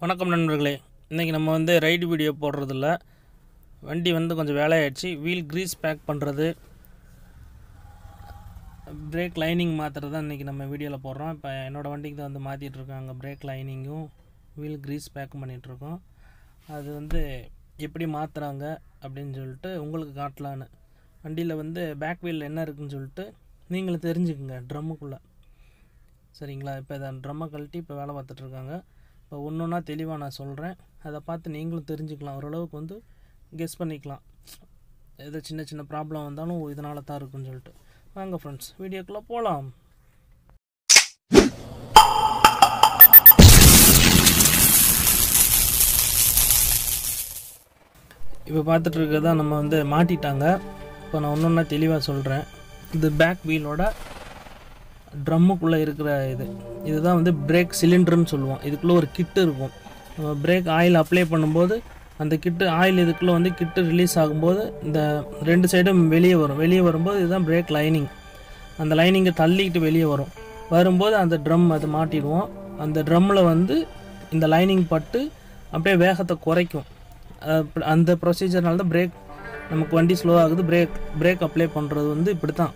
வணக்கம் நண்பர்களே இன்றைக்கி நம்ம வந்து ரைடு வீடியோ போடுறதில்ல வண்டி வந்து கொஞ்சம் வேலையாயிடுச்சு வீல் க்ரீஸ் பேக் பண்ணுறது பிரேக் லைனிங் மாற்றுறது தான் இன்றைக்கி நம்ம வீடியோவில் போடுறோம் இப்போ என்னோடய வண்டிக்கு தான் வந்து மாற்றிட்டு இருக்காங்க பிரேக் லைனிங்கும் வீல் க்ரீஸ் பேக்கும் பண்ணிகிட்ருக்கோம் அது வந்து எப்படி மாற்றுறாங்க அப்படின்னு சொல்லிட்டு உங்களுக்கு காட்டலான்னு வண்டியில் வந்து பேக் வீல் என்ன இருக்குன்னு சொல்லிட்டு நீங்களும் தெரிஞ்சுக்குங்க ட்ரம்முக்குள்ளே சரிங்களா இப்போ இதை ட்ரம்மை கழட்டி இப்போ வேலை பார்த்துட்ருக்காங்க இப்போ ஒன்று ஒன்றா தெளிவாக நான் சொல்கிறேன் அதை பார்த்து நீங்களும் தெரிஞ்சுக்கலாம் ஓரளவுக்கு வந்து கெஸ் பண்ணிக்கலாம் ஏதோ சின்ன சின்ன ப்ராப்ளம் வந்தாலும் இதனால தான் இருக்குன்னு சொல்லிட்டு வாங்க ஃப்ரெண்ட்ஸ் வீடியோக்குள்ளே போகலாம் இப்போ பார்த்துட்டு இருக்கிறதா நம்ம வந்து மாட்டிட்டாங்க இப்போ நான் ஒன்று ஒன்றா தெளிவாக சொல்கிறேன் இது பேக் வீலோட ட்ரம்முக்குள்ளே இருக்கிற இது இதுதான் வந்து பிரேக் சிலிண்டர்னு சொல்லுவோம் இதுக்குள்ளே ஒரு கிட்டு இருக்கும் நம்ம பிரேக் ஆயில் அப்ளை பண்ணும்போது அந்த கிட்டு ஆயில் இதுக்குள்ளே வந்து கிட்டு ரிலீஸ் ஆகும்போது இந்த ரெண்டு சைடும் வெளியே வரும் வெளியே வரும்போது இதுதான் பிரேக் லைனிங் அந்த லைனிங்கை தள்ளிக்கிட்டு வெளியே வரும் வரும்போது அந்த ட்ரம் அது மாட்டிடுவோம் அந்த ட்ரம்மில் வந்து இந்த லைனிங் பட்டு அப்படியே வேகத்தை குறைக்கும் அஹ் அந்த ப்ரொசீஜர்னால தான் பிரேக் நமக்கு வண்டி ஸ்லோ ஆகுது பிரேக் பிரேக் அப்ளை பண்ணுறது வந்து இப்படி தான்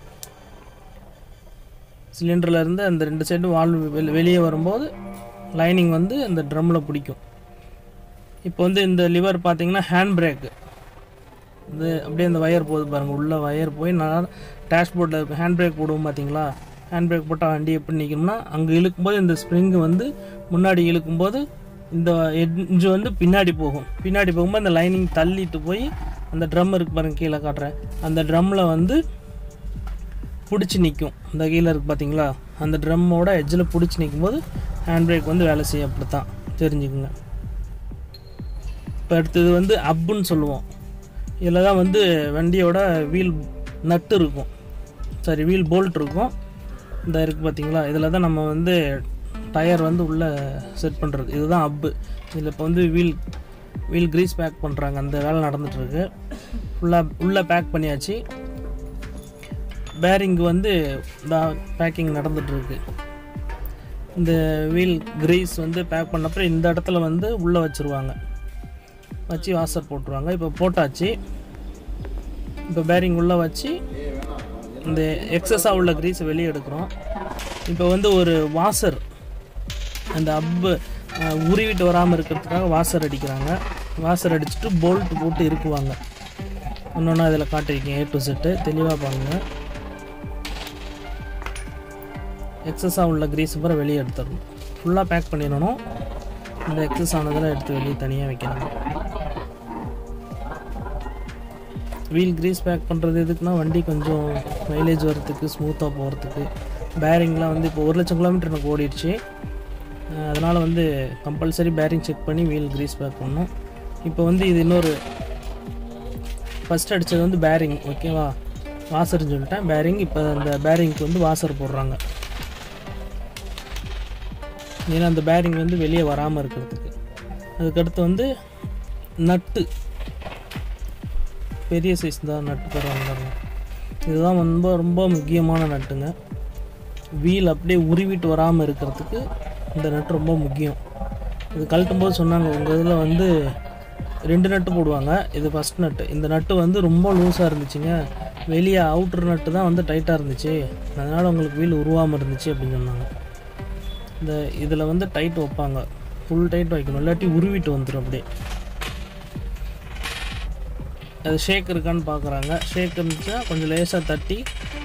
சிலிண்டரில் இருந்து அந்த ரெண்டு சைடும் வால்வு வெளி வெளியே வரும்போது லைனிங் வந்து அந்த ட்ரம்மில் பிடிக்கும் இப்போ வந்து இந்த லிவர் பார்த்தீங்கன்னா ஹேண்ட் பிரேக்கு இது அப்படியே இந்த ஒயர் போகுது பாருங்கள் உள்ள ஒயர் போய் நான் டேஷ்போர்டில் ஹேண்ட் பிரேக் போடுவோம் பார்த்தீங்களா ஹேண்ட் பிரேக் போட்டால் வண்டி எப்படி நிற்கணும்னா அங்கே இழுக்கும்போது இந்த ஸ்ப்ரிங்கு வந்து முன்னாடி இழுக்கும்போது இந்த எட்ஜு வந்து பின்னாடி போகும் பின்னாடி போகும்போது அந்த லைனிங் தள்ளிட்டு போய் அந்த ட்ரம் இருக்கு பாருங்க கீழே காட்டுறேன் அந்த ட்ரம்மில் வந்து பிடிச்சி நிற்கும் இந்த கீழே இருக்குது பார்த்தீங்களா அந்த ட்ரம்மோட எட்ஜில் பிடிச்சி நிற்கும் போது ஹேண்ட் பிரேக் வந்து வேலை செய்யும் அப்படி தான் தெரிஞ்சுக்குங்க இப்போ அடுத்தது வந்து அப்புன்னு சொல்லுவோம் இதில் தான் வந்து வண்டியோட வீல் நட்டு இருக்கும் சாரி வீல் போல்ட் இருக்கும் இந்த இருக்குது பார்த்தீங்களா இதில் தான் நம்ம வந்து டயர் வந்து உள்ளே செட் பண்ணுறது இதுதான் அப்பு இதில் இப்போ வந்து வீல் வீல் க்ரீஸ் பேக் பண்ணுறாங்க அந்த வேலை நடந்துகிட்ருக்கு ஃபுல்லாக உள்ளே பேக் பண்ணியாச்சு பேரிங் வந்து பேக்கிங் நடந்துகிட்ருக்கு இந்த வீல் கிரீஸ் வந்து பேக் பண்ணப்பறம் இந்த இடத்துல வந்து உள்ளே வச்சுருவாங்க வச்சு வாசர் போட்டுருவாங்க இப்போ போட்டாச்சு இப்போ பேரிங் உள்ளே வச்சு இந்த எக்ஸஸாக உள்ள கிரீஸை வெளியே எடுக்கிறோம் இப்போ வந்து ஒரு வாசர் அந்த அப்பு அஹ், உருவிட்டு வராமல் இருக்கிறதுக்காக வாசர் அடிக்கிறாங்க வாசர் அடிச்சுட்டு போல்ட் போட்டு இருக்குவாங்க இன்னொன்று அதில் காட்டிருக்கேன் ஏ டு செட்டு தெளிவாக பாருங்கள் எக்ஸஸாக உள்ள கிரீஸ் பூரா வெளியே எடுத்துடணும் ஃபுல்லாக பேக் பண்ணிடணும் இந்த எக்ஸஸ் ஆனதெல்லாம் எடுத்து வெளியே தனியாக வைக்கணும் வீல் கிரீஸ் பேக் பண்ணுறது எதுக்குன்னா வண்டி கொஞ்சம் மைலேஜ் வரத்துக்கு ஸ்மூத்தாக போகிறதுக்கு பேரிங்லாம் வந்து இப்போ ஒரு லட்சம் கிலோமீட்டர் எனக்கு ஓடிடுச்சு அதனால் வந்து கம்பல்சரி பேரிங் செக் பண்ணி வீல் கிரீஸ் பேக் பண்ணணும் இப்போ வந்து இது இன்னொரு ஃபஸ்ட் அடித்தது வந்து பேரிங் ஓகேவா வாசர்னு சொல்லிட்டேன் பேரிங் இப்போ அந்த பேரிங்க்கு வந்து வாசர் போடுறாங்க ஏன்னா அந்த பேரிங் வந்து வெளியே வராமல் இருக்கிறதுக்கு அதுக்கடுத்து வந்து நட்டு பெரிய சைஸ் தான் நட்டு தருவாங்க பாருங்க இதுதான் ரொம்ப ரொம்ப முக்கியமான நட்டுங்க வீல் அப்படியே உருவிட்டு வராமல் இருக்கிறதுக்கு இந்த நட்டு ரொம்ப முக்கியம் இது கழட்டும் போது சொன்னாங்க உங்கள் இதில் வந்து ரெண்டு நட்டு போடுவாங்க இது ஃபஸ்ட் நட்டு இந்த நட்டு வந்து ரொம்ப லூஸாக இருந்துச்சுங்க வெளியே அவுட்ரு நட்டு தான் வந்து டைட்டாக இருந்துச்சு அதனால் உங்களுக்கு வீல் உருவாமல் இருந்துச்சு அப்படின்னு சொன்னாங்க இந்த இதில் வந்து டைட் வைப்பாங்க ஃபுல் டைட் வைக்கணும் இல்லாட்டி உருவிட்டு வந்துடும் அப்படியே அது ஷேக் இருக்கான்னு பார்க்குறாங்க ஷேக் இருந்துச்சுன்னா கொஞ்சம் லேசாக தட்டி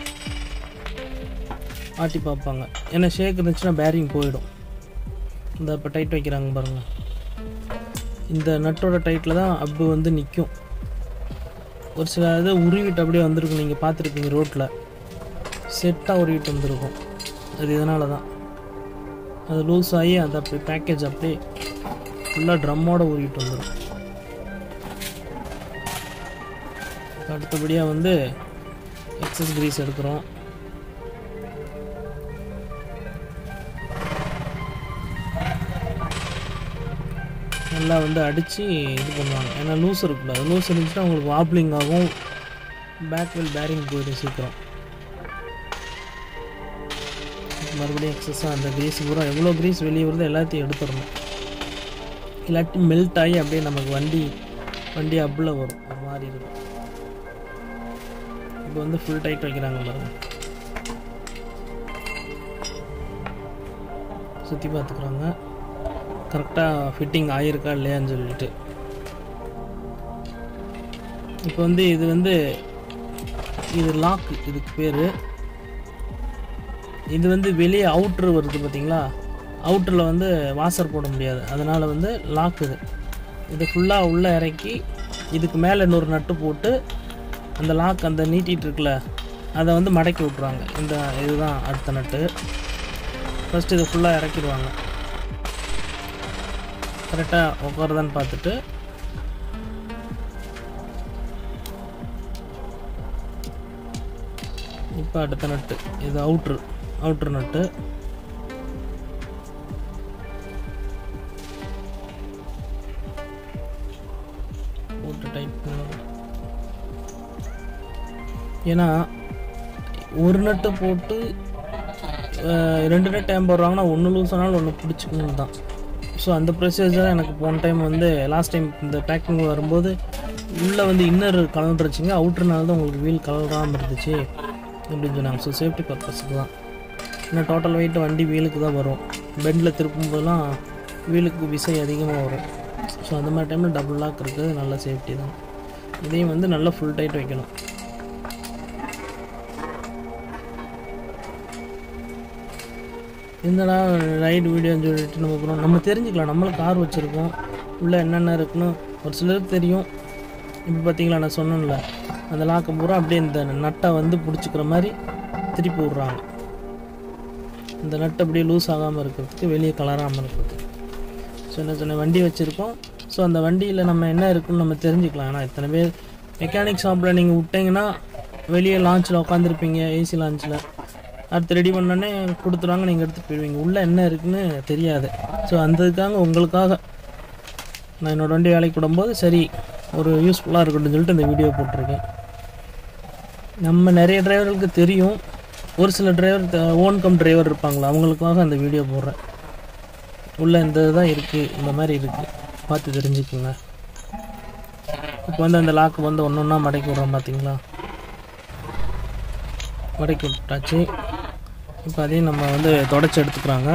ஆட்டி பார்ப்பாங்க ஏன்னா ஷேக் இருந்துச்சுன்னா பேரிங் போயிடும் இந்த இப்போ டைட் வைக்கிறாங்க பாருங்கள் இந்த நட்டோட டைட்டில் தான் அப்பு வந்து நிற்கும் ஒரு சில இது உருவிட்டு அப்படியே வந்திருக்கும் நீங்கள் பார்த்துருப்பீங்க ரோட்டில் செட்டாக உருவிட்டு வந்திருக்கும் அது இதனால தான் அது லூஸ் ஆகி அது அப்படியே பேக்கேஜ் அப்படியே ஃபுல்லாக ட்ரம்மோட உருவிட்டு வந்துடும் அடுத்தபடியாக வந்து எக்ஸஸ் கிரீஸ் எடுக்கிறோம் நல்லா வந்து அடித்து இது பண்ணுவாங்க ஏன்னா லூஸ் இருக்கக்கூடாது லூஸ் இருந்துச்சுன்னா உங்களுக்கு வாப்ளிங் ஆகும் பேக் வீல் பேரிங் போயிடும் சீக்கிரம் மறுபடியும் எக்ஸஸாக அந்த கிரீஸ் பூரா எவ்வளோ கிரீஸ் வெளியே வருதோ எல்லாத்தையும் எடுத்துடணும் இல்லாட்டி மெல்ட் ஆகி அப்படியே நமக்கு வண்டி வண்டி அப்பில் வரும் ஒரு மாதிரி இருக்கும் இப்போ வந்து ஃபுல் டைட் வைக்கிறாங்க பாருங்க சுற்றி பார்த்துக்குறாங்க கரெக்டாக ஃபிட்டிங் ஆகிருக்கா இல்லையான்னு சொல்லிட்டு இப்போ வந்து இது வந்து இது லாக் இதுக்கு பேர் இது வந்து வெளியே அவுட்ரு வருது பார்த்தீங்களா அவுட்டரில் வந்து வாசர் போட முடியாது அதனால் வந்து லாக் இது இது ஃபுல்லாக உள்ளே இறக்கி இதுக்கு மேலே இன்னொரு நட்டு போட்டு அந்த லாக் அந்த நீட்டிகிட்டு இருக்குல்ல அதை வந்து மடக்கி விட்ருவாங்க இந்த இதுதான் அடுத்த நட்டு ஃபஸ்ட்டு இதை ஃபுல்லாக இறக்கிடுவாங்க கரெக்டாக உட்காருதான்னு பார்த்துட்டு இப்போ அடுத்த நட்டு இது அவுட்ரு அவுட்ரு நட்டு போட்டு டைட் பண்ணணும் ஏன்னா ஒரு நட்டு போட்டு அஹ், ரெண்டு நட்டு ஏன் போடுறாங்கன்னா ஒன்று லூஸ் ஆனாலும் ஒன்று பிடிச்சிக்கணும் தான் ஸோ அந்த ப்ரொசீஜர் எனக்கு போன டைம் வந்து லாஸ்ட் டைம் இந்த பேக்கிங் வரும்போது உள்ளே வந்து இன்னர் கலந்துருச்சுங்க அவுட்ருனால தான் உங்களுக்கு வீல் கலராமல் இருந்துச்சு அப்படின்னு சொன்னாங்க ஸோ சேஃப்டி பர்பஸுக்கு தான் ஏன்னா டோட்டல் வெயிட் வண்டி வீலுக்கு தான் வரும் பெண்டில் திருப்பும் போதெல்லாம் வீலுக்கு விசை அதிகமாக வரும் ஸோ அந்த மாதிரி டைமில் டபுள் லாக் இருக்குது நல்ல சேஃப்டி தான் இதையும் வந்து நல்லா ஃபுல் டைட் வைக்கணும் என்னடா ரைடு வீடியோன்னு சொல்லிட்டு நம்ம அப்புறம் நம்ம தெரிஞ்சுக்கலாம் நம்மளும் கார் வச்சுருக்கோம் உள்ளே என்னென்ன இருக்குன்னு ஒரு சிலருக்கு தெரியும் இப்போ பார்த்தீங்களா நான் சொன்னேன்ல அந்த லாக்கை பூரா அப்படியே இந்த நட்டை வந்து பிடிச்சிக்கிற மாதிரி திருப்பி விட்றாங்க இந்த நட்டு அப்படியே லூஸ் ஆகாமல் இருக்கிறதுக்கு வெளியே கலராமல் இருக்கிறதுக்கு ஸோ என்ன சொன்னேன் வண்டி வச்சுருக்கோம் ஸோ அந்த வண்டியில் நம்ம என்ன இருக்குன்னு நம்ம தெரிஞ்சுக்கலாம் ஏன்னா இத்தனை பேர் மெக்கானிக் ஷாப்பில் நீங்கள் விட்டிங்கன்னா வெளியே லான்ச்சில் உட்காந்துருப்பீங்க ஏசி லான்ச்சில் அடுத்து ரெடி பண்ணோடனே கொடுத்துருவாங்க நீங்கள் எடுத்துகிட்டு போயிடுவீங்க உள்ளே என்ன இருக்குன்னு தெரியாது ஸோ அந்த இதுக்காக உங்களுக்காக நான் என்னோடய வண்டி வேலைக்கு விடும்போது சரி ஒரு யூஸ்ஃபுல்லாக இருக்கட்டும்னு சொல்லிட்டு இந்த வீடியோ போட்டிருக்கேன் நம்ம நிறைய டிரைவர்களுக்கு தெரியும் ஒரு சில டிரைவர் ஓன் கம் டிரைவர் இருப்பாங்களா அவங்களுக்காக அந்த வீடியோ போடுறேன் உள்ளே இந்த இதுதான் இருக்குது இந்த மாதிரி இருக்குது பார்த்து தெரிஞ்சுக்குங்க இப்போ வந்து அந்த லாக்கு வந்து ஒன்று ஒன்றா மடக்கி விட்றோம் பார்த்தீங்களா மடக்கி விட்டாச்சு இப்போ அதையும் நம்ம வந்து தொடச்சி எடுத்துக்கிறாங்க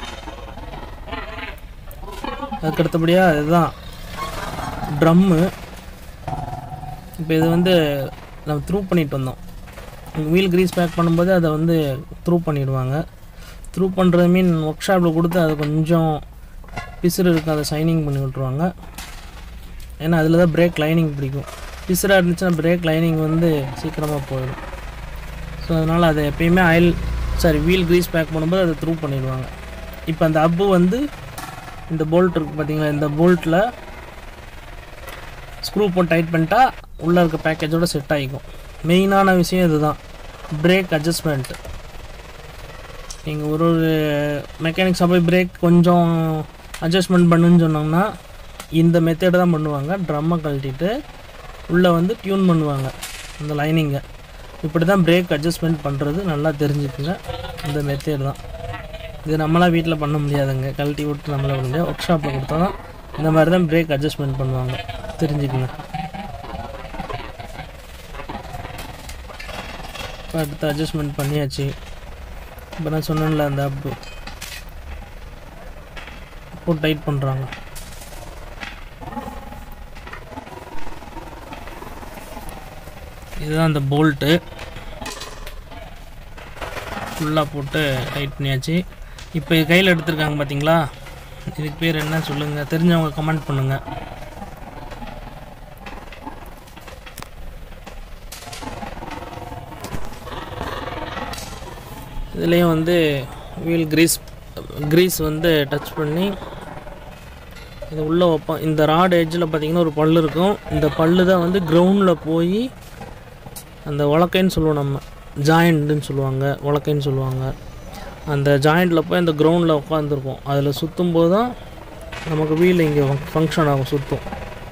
அதுக்கு அடுத்தபடியாக இதுதான் ட்ரம்மு இப்போ இது வந்து நம்ம த்ரூ பண்ணிட்டு வந்தோம் வீல் கிரீஸ் பேக் பண்ணும்போது அதை வந்து த்ரூ பண்ணிடுவாங்க த்ரூ பண்ணுறது மீன் ஒர்க் ஷாப்பில் கொடுத்து அதை கொஞ்சம் பிசுறு இருக்கும் அதை ஷைனிங் பண்ணி விட்ருவாங்க ஏன்னா அதில் தான் பிரேக் லைனிங் பிடிக்கும் பிசுறாக இருந்துச்சுன்னா பிரேக் லைனிங் வந்து சீக்கிரமாக போயிடும் ஸோ அதனால் அதை எப்பயுமே oil sorry wheel grease pack பண்ணும்போது அதை த்ரூ பண்ணிடுவாங்க இப்போ அந்த அப்பு வந்து இந்த போல்ட் இருக்குது பார்த்தீங்களா இந்த போல்ட்டில் ஸ்க்ரூ போட்டு டைட் பண்ணிட்டா உள்ளே இருக்க பேக்கேஜோட செட் ஆகிக்கும் மெயினான விஷயம் இதுதான் பிரேக் அட்ஜஸ்ட்மெண்ட் நீங்கள் ஒரு ஒரு மெக்கானிக் ஷாப்பை பிரேக் கொஞ்சம் அட்ஜஸ்ட்மெண்ட் பண்ணுன்னு சொன்னாங்கன்னா இந்த மெத்தேடு தான் பண்ணுவாங்க ட்ரம்மை கழட்டிட்டு உள்ளே வந்து டியூன் பண்ணுவாங்க அந்த லைனிங்கை இப்படி தான் பிரேக் அட்ஜஸ்ட்மெண்ட் பண்ணுறது நல்லா தெரிஞ்சுக்குங்க இந்த மெத்தேடு தான் இது நம்மளாம் வீட்டில் பண்ண முடியாதுங்க கழட்டி விட்டு நம்மளால் பண்ண முடியாது ஒர்க் ஷாப்பில் கொடுத்தா தான் இந்த மாதிரி தான் பிரேக் அட்ஜஸ்ட்மெண்ட் பண்ணுவாங்க தெரிஞ்சுக்குங்க இப்போ அடுத்து அட்ஜஸ்ட்மெண்ட் பண்ணியாச்சு இப்போ நான் சொன்னேன்ல அந்த அப்பு போட்டு டைட் பண்ணுறாங்க இதுதான் அந்த போல்ட்டு ஃபுல்லாக போட்டு டைட் பண்ணியாச்சு இப்போ இது கையில் எடுத்திருக்காங்க பார்த்தீங்களா இதுக்கு பேர் என்ன சொல்லுங்கள் தெரிஞ்சவங்க கமெண்ட் பண்ணுங்கள் இதுலேயும் வந்து வீல் கிரீஸ் கிரீஸ் வந்து டச் பண்ணி இது உள்ளே வைப்போம் இந்த ராட் எட்ஜில் பார்த்தீங்கன்னா ஒரு பல்லு இருக்கும் இந்த பல்லு தான் வந்து கிரவுண்டில் போய் அந்த உலக்கைன்னு சொல்லுவோம் நம்ம ஜாயிண்ட்டுன்னு சொல்லுவாங்க உலக்கைன்னு சொல்லுவாங்க அந்த ஜாயிண்டில் போய் அந்த கிரவுண்டில் உட்காந்துருப்போம் அதில் சுற்றும் போது தான் நமக்கு வீல் இங்கே ஃபங்க்ஷன் ஆகும் சுற்றும்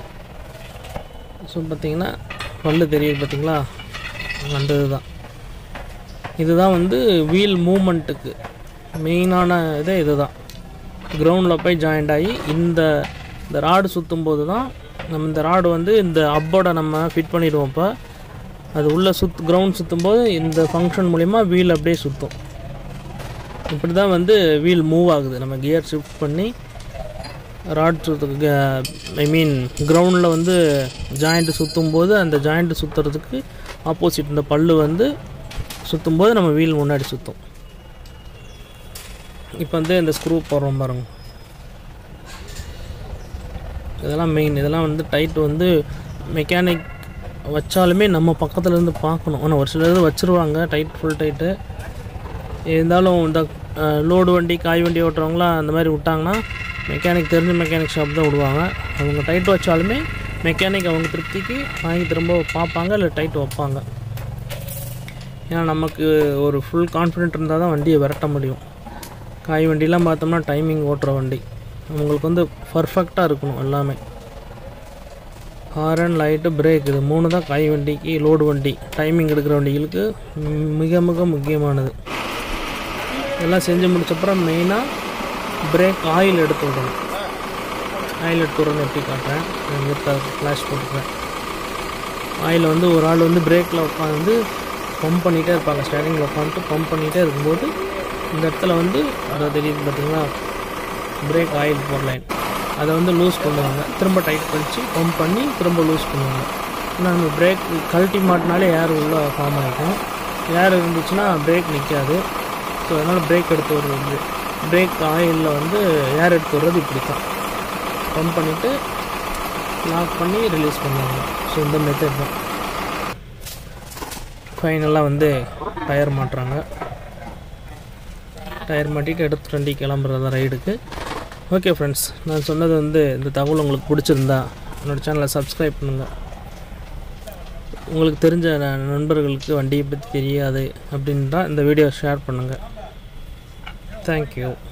ஸோ பார்த்தீங்கன்னா பல்லு தெரியுது பார்த்தீங்களா அந்த இதுதான் இதுதான் வந்து வீல் மூமெண்ட்டுக்கு மெயினான இதே இதுதான் கிரவுண்டில் போய் ஜாயிண்ட் ஆகி இந்த இந்த ராடு சுற்றும் போது தான் நம்ம இந்த ராடு வந்து இந்த அப்போட நம்ம ஃபிட் பண்ணிடுவோம் இப்போ அது உள்ளே சுத் கிரவுண்ட் சுற்றும் போது இந்த ஃபங்க்ஷன் மூலிமா வீல் அப்படியே சுற்றும் இப்படி தான் வந்து வீல் மூவ் ஆகுது நம்ம கியர் ஷிஃப்ட் பண்ணி ராட் சுற்றுறதுக்கு ஐ மீன் கிரவுண்டில் வந்து ஜாயிண்ட்டு சுற்றும் போது அந்த ஜாயிண்ட்டு சுற்றுறதுக்கு ஆப்போசிட் இந்த பல்லு வந்து சுற்றும் போது நம்ம வீல் முன்னாடி சுற்றும் இப்போ வந்து இந்த ஸ்க்ரூ போடுறோம் பாருங்க இதெல்லாம் மெயின் இதெல்லாம் வந்து டைட் வந்து மெக்கானிக் வச்சாலுமே நம்ம பக்கத்துல இருந்து பார்க்கணும் ஆனால் ஒரு சிலர் வச்சுருவாங்க டைட் ஃபுல் டைட்டு இருந்தாலும் இந்த லோடு வண்டி காய் வண்டி ஓட்டுறவங்களாம் அந்த மாதிரி விட்டாங்கன்னா மெக்கானிக் தெரிஞ்ச மெக்கானிக் ஷாப் தான் விடுவாங்க அவங்க டைட் வச்சாலுமே மெக்கானிக் அவங்க திருப்திக்கு வாங்கி திரும்ப பார்ப்பாங்க இல்லை டைட் வைப்பாங்க ஏன்னா நமக்கு ஒரு ஃபுல் கான்ஃபிடென்ட் இருந்தால் தான் வண்டியை விரட்ட முடியும் காய் வண்டிலாம் பார்த்தோம்னா டைமிங் ஓட்டுற வண்டி உங்களுக்கு வந்து பர்ஃபெக்டாக இருக்கணும் எல்லாமே ஹாரன் லைட்டு பிரேக் இது மூணு தான் காய் வண்டிக்கு லோடு வண்டி டைமிங் எடுக்கிற வண்டிகளுக்கு ம், மிக மிக முக்கியமானது இதெல்லாம் செஞ்சு முடிச்சப்புறம் மெயினாக பிரேக் ஆயில் எடுத்து விடணும் ஆயில் எடுத்து விடணும் எப்படி காட்டுறேன் இங்கே ஃப்ளாஷ் போட்டுக்கிறேன் ஆயில் வந்து ஒரு ஆள் வந்து பிரேக்கில் உட்காந்து பம்ப் பண்ணிகிட்டே இருப்பாங்க ஸ்டேரிங்கில் உட்காந்துட்டு பம்ப் பண்ணிகிட்டே இருக்கும்போது இந்த இடத்துல வந்து அதை தெரியுது பார்த்தீங்களா பிரேக் ஆயில் போர் லைன் அதை வந்து லூஸ் பண்ணுவாங்க திரும்ப டைட் பண்ணிச்சு பம்ப் பண்ணி திரும்ப லூஸ் பண்ணுவாங்க ஏன்னா நம்ம பிரேக் கழட்டி மாட்டினாலே ஏர் உள்ளே ஃபார்ம் ஆகிக்கும் ஏர் இருந்துச்சுன்னா பிரேக் நிற்காது ஸோ அதனால் பிரேக் எடுத்து வர்றது பிரேக் ஆயிலில் வந்து ஏர் எடுத்து வர்றது இப்படி தான் பம்ப் பண்ணிவிட்டு லாக் பண்ணி ரிலீஸ் பண்ணுவாங்க ஸோ இந்த மெத்தட் தான் ஃபைனலாக வந்து டயர் மாட்டுறாங்க டயர் மாட்டிட்டு எடுத்து வண்டி கிளம்புறது ரைடுக்கு ஓகே ஃப்ரெண்ட்ஸ் நான் சொன்னது வந்து இந்த தகவல் உங்களுக்கு பிடிச்சிருந்தா என்னோடய சேனலை சப்ஸ்கிரைப் பண்ணுங்கள் உங்களுக்கு தெரிஞ்ச ந- நண்பர்களுக்கு வண்டியை பற்றி தெரியாது அப்படின்றா இந்த வீடியோ ஷேர் பண்ணுங்கள் தேங்க்யூ